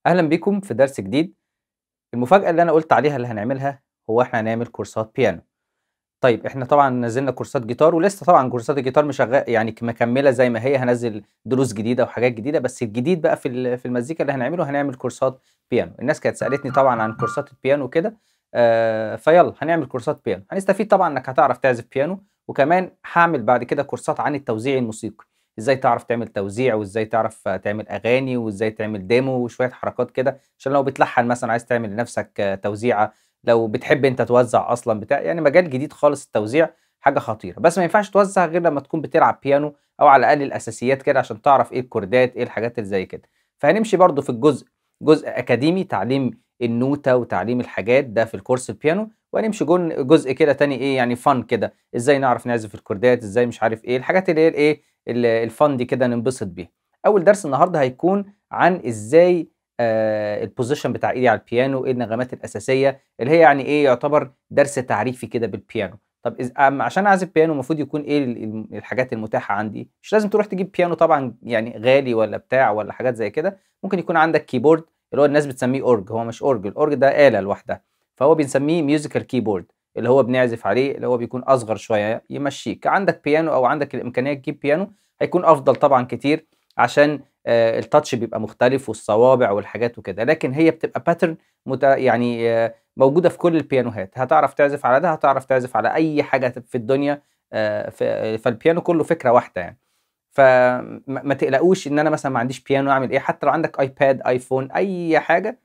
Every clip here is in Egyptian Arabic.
أهلا بيكم في درس جديد المفاجأة اللي أنا قلت عليها اللي هنعملها هو إحنا هنعمل كورسات بيانو طيب إحنا طبعا نزلنا كورسات جيتار ولسه طبعا كورسات الجيتار مشغل يعني مكملة زي ما هي هنزل دروس جديدة وحاجات جديدة بس الجديد بقى في ال- في المزيكا اللي هنعمله هنعمل كورسات بيانو الناس كانت سألتني طبعا عن كورسات البيانو كده آه فيلا هنعمل كورسات بيانو هنستفيد طبعا إنك هتعرف تعزف بيانو وكمان هعمل بعد كده كورسات عن التوزيع الموسيقي ازاي تعرف تعمل توزيع وازاي تعرف آه، تعمل اغاني وازاي تعمل ديمو وشويه حركات كده عشان لو بتلحن مثلا عايز تعمل لنفسك آه، توزيعه لو بتحب انت توزع اصلا بتاع يعني مجال جديد خالص التوزيع حاجه خطيره بس ما ينفعش توزع غير لما تكون بتلعب بيانو او على الاقل الاساسيات كده عشان تعرف ايه الكوردات ايه الحاجات اللي زي كده فهنمشي برضو في الجزء جزء اكاديمي تعليم النوتة وتعليم الحاجات ده في الكورس البيانو وهنمشي جن- جزء كده تاني ايه يعني فن كده ازاي نعرف نعزف الكوردات ازاي مش عارف ايه الحاجات اللي هي الايه ال- الفن دي كده ننبسط بيها اول درس النهارده هيكون عن ازاي آه البوزيشن بتاع ايدي على البيانو ايه النغمات الاساسيه اللي هي يعني ايه يعتبر درس تعريفي كده بالبيانو طب إز... أم عشان اعزف بيانو المفروض يكون ايه ال- ال- الحاجات المتاحه عندي مش لازم تروح تجيب بيانو طبعا يعني غالي ولا بتاع ولا حاجات زي كده ممكن يكون عندك كيبورد اللي هو الناس بتسميه اورج هو مش اورج الاورج ده آلة لوحدها فهو بنسميه ميوزيكال كيبورد اللي هو بنعزف عليه اللي هو بيكون اصغر شويه يمشيك عندك بيانو او عندك الامكانيه تجيب بيانو هيكون افضل طبعا كتير عشان آه، التاتش بيبقى مختلف والصوابع والحاجات وكده لكن هي بتبقى باترن مت... يعني آه، موجوده في كل البيانوهات هتعرف تعزف على ده هتعرف تعزف على اي حاجه في الدنيا آه، ف- فالبيانو كله فكره واحده يعني فما ما تقلقوش ان انا مثلا ما عنديش بيانو اعمل ايه حتى لو عندك ايباد ايفون اي حاجه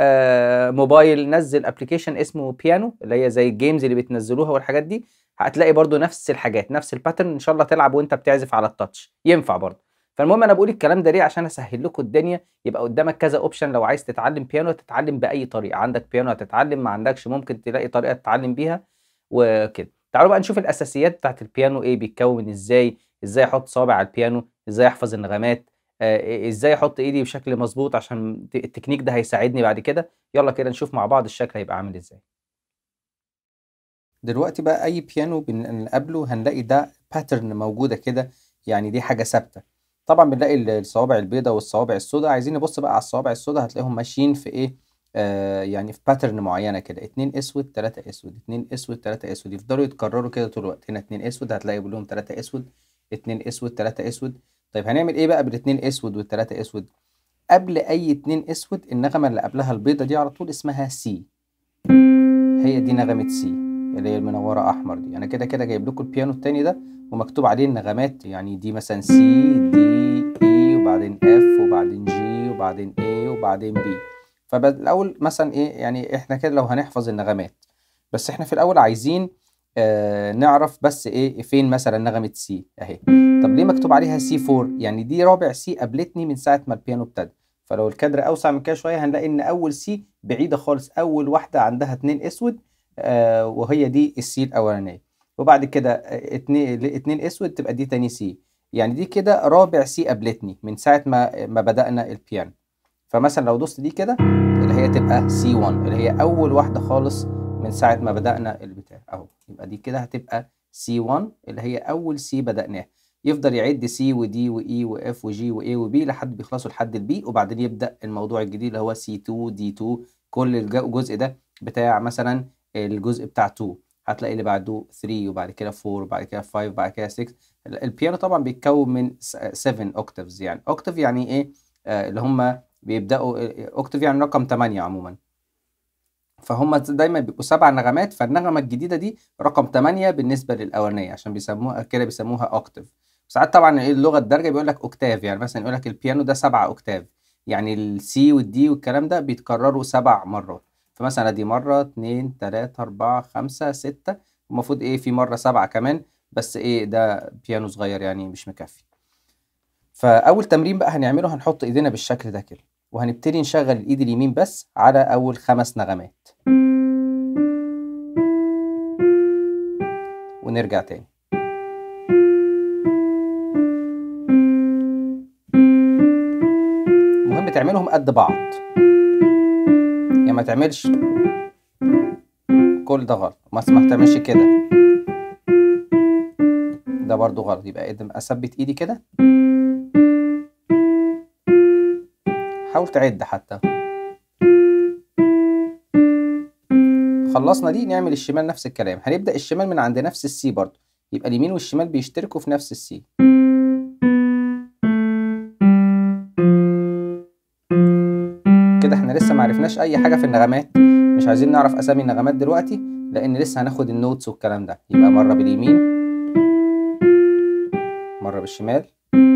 آه، موبايل نزل ابلكيشن اسمه بيانو اللي هي زي الجيمز اللي بتنزلوها والحاجات دي هتلاقي برضو نفس الحاجات نفس الباترن ان شاء الله تلعب وانت بتعزف على التاتش ينفع برضو فالمهم انا بقول الكلام ده ليه عشان اسهل لكم الدنيا يبقى قدامك كذا اوبشن لو عايز تتعلم بيانو تتعلم باي طريقه عندك بيانو هتتعلم ما عندكش ممكن تلاقي طريقه تتعلم بيها وكده تعالوا بقى نشوف الاساسيات بتاعت البيانو ايه بيتكون ازاي ازاي احط صوابع على البيانو ازاي احفظ النغمات آه، ازاي احط ايدي بشكل مظبوط عشان ت- التكنيك ده هيساعدني بعد كده يلا كده نشوف مع بعض الشكل هيبقى عامل ازاي دلوقتي بقى اي بيانو بنقابله هنلاقي ده باترن موجوده كده يعني دي حاجه ثابته طبعا بنلاقي ال- الصوابع البيضاء والصوابع السوداء عايزين نبص بقى على الصوابع السوداء هتلاقيهم ماشيين في ايه آه يعني في باترن معينه كده اتنين اسود تلاتة اسود اتنين اسود تلاتة اسود يفضلوا يتكرروا كده طول الوقت هنا اتنين اسود هتلاقي بلهم تلاتة اسود اتنين اسود تلاتة اسود طيب هنعمل ايه بقى بالاتنين اسود والتلاتة اسود قبل اي اتنين اسود النغمه اللي قبلها البيضه دي على طول اسمها سي هي دي نغمة سي اللي هي المنورة أحمر دي أنا كده كده جايب لكم البيانو التاني ده ومكتوب عليه النغمات يعني دي مثلا سي دي إي وبعدين إف وبعدين جي وبعدين إيه وبعدين بي فالأول مثلا إيه يعني إحنا كده لو هنحفظ النغمات بس إحنا في الأول عايزين آه نعرف بس إيه فين مثلا نغمة سي أهي طب ليه مكتوب عليها سي 4 يعني دي رابع سي قابلتني من ساعة ما البيانو ابتدى فلو الكادر أوسع من كده شوية هنلاقي إن أول سي بعيدة خالص أول واحدة عندها اتنين أسود آه وهي دي السي الأولانية وبعد كده آه، اتنين اتنين أسود تبقى دي تاني سي يعني دي كده رابع سي قابلتني من ساعة ما ما بدأنا البيانو فمثلا لو دوست دي كده اللي هي تبقى سي 1 اللي هي أول واحدة خالص من ساعة ما بدأنا البتاع أهو يبقى دي كده هتبقى سي 1 اللي هي أول سي بدأناها يفضل يعد سي ودي واي واف وجي واي وبي لحد بيخلصوا لحد البي وبعدين يبدأ الموضوع الجديد اللي هو سي 2 دي 2 كل الج- الجزء ده بتاع مثلا الجزء بتاع 2 هتلاقي اللي بعده 3 وبعد كده 4 وبعد كده 5 وبعد كده 6 ال- البيانو طبعا بيتكون من 7 اوكتافز يعني اوكتاف يعني ايه آه اللي هم بيبداوا اوكتاف يعني رقم 8 عموما فهم دايما بيبقوا سبع نغمات فالنغمه الجديده دي رقم 8 بالنسبه للاولانيه عشان بيسموها كده بيسموها اوكتاف ساعات طبعا ايه اللغه الدارجه بيقول لك اوكتاف يعني مثلا يقول لك البيانو ده سبعة اوكتاف يعني السي والدي والكلام ده بيتكرروا سبع مرات فمثلا دي مرة اتنين تلاتة أربعة خمسة ستة المفروض ايه في مرة سبعة كمان بس ايه ده بيانو صغير يعني مش مكفي فأول تمرين بقى هنعمله هنحط ايدينا بالشكل ده كده وهنبتدي نشغل الايد اليمين بس على أول خمس نغمات ونرجع تاني المهم تعملهم قد بعض يعني ما تعملش كل ده غلط ما ما تعملش كده ده برضو غلط يبقى إيه ده؟ اثبت ايدي كده حاول تعد حتى خلصنا دي نعمل الشمال نفس الكلام هنبدأ الشمال من عند نفس السي برضو يبقى اليمين والشمال بيشتركوا في نفس السي كده احنا لسه معرفناش اي حاجة في النغمات مش عايزين نعرف اسامي النغمات دلوقتي لان لسه هناخد النوتس والكلام ده يبقى مرة باليمين مرة بالشمال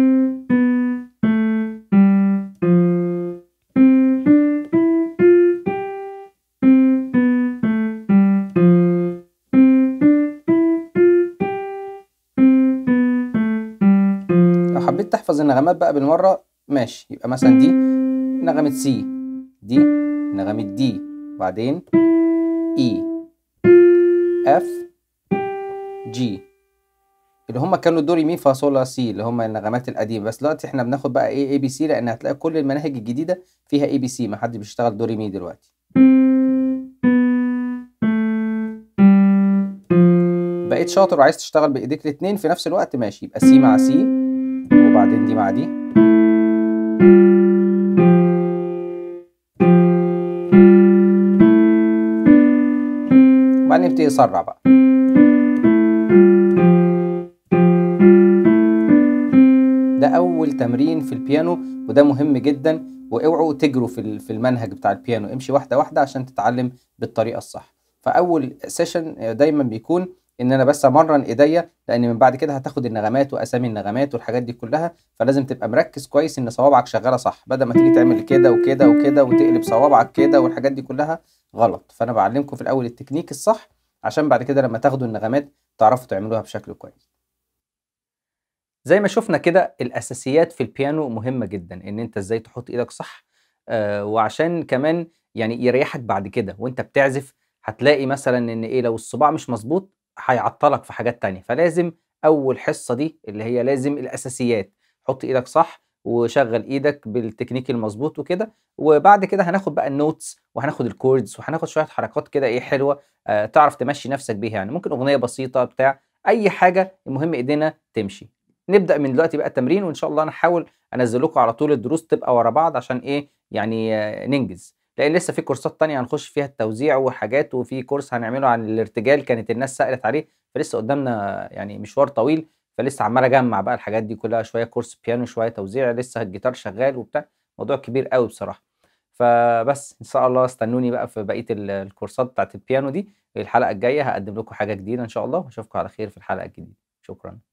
لو حبيت تحفظ النغمات بقى بالمرة ماشي يبقى مثلا دي نغمة سي دي نغمة دي وبعدين اي اف جي اللي هم كانوا دوري مي فا صول لا سي اللي هم النغمات القديمة بس دلوقتي احنا بناخد بقى ايه اي بي سي لان هتلاقي كل المناهج الجديدة فيها اي بي سي ما حد بيشتغل دوري مي دلوقتي بقيت شاطر وعايز تشتغل بايديك الاتنين في نفس الوقت ماشي يبقى سي مع سي وبعدين دي مع دي وبعدين نبتدي نسرع بقى ده اول تمرين في البيانو وده مهم جدا واوعوا تجروا في ال- في المنهج بتاع البيانو امشي واحده واحده عشان تتعلم بالطريقه الصح فاول سيشن دايما بيكون ان انا بس امرن ايديا لان من بعد كده هتاخد النغمات واسامي النغمات والحاجات دي كلها فلازم تبقى مركز كويس ان صوابعك شغاله صح بدل ما تيجي تعمل كده وكده وكده وتقلب صوابعك كده والحاجات دي كلها غلط فانا بعلمكم في الاول التكنيك الصح عشان بعد كده لما تاخدوا النغمات تعرفوا تعملوها بشكل كويس زي ما شفنا كده الاساسيات في البيانو مهمه جدا ان انت ازاي تحط ايدك صح آه وعشان كمان يعني يريحك بعد كده وانت بتعزف هتلاقي مثلا ان ايه لو الصباع مش مظبوط هيعطلك في حاجات تانية فلازم اول حصه دي اللي هي لازم الاساسيات حط ايدك صح وشغل ايدك بالتكنيك المظبوط وكده وبعد كده هناخد بقى النوتس وهناخد الكوردز وهناخد شويه حركات كده ايه حلوه آه تعرف تمشي نفسك بيها يعني ممكن اغنيه بسيطه بتاع اي حاجه المهم ايدينا تمشي نبدا من دلوقتي بقى التمرين وان شاء الله انا هحاول انزل لكم على طول الدروس تبقى ورا بعض عشان ايه يعني آه، ننجز لان لسه في كورسات تانية هنخش فيها التوزيع وحاجات وفي كورس هنعمله عن الارتجال كانت الناس سألت عليه فلسه قدامنا يعني مشوار طويل فلسه عمال اجمع بقى الحاجات دي كلها شويه كورس بيانو شويه توزيع لسه الجيتار شغال وبتاع موضوع كبير قوي بصراحه فبس ان شاء الله استنوني بقى في بقيه ال- الكورسات بتاعت البيانو دي الحلقه الجايه هقدم لكم حاجه جديده ان شاء الله واشوفكم على خير في الحلقه الجديده شكرا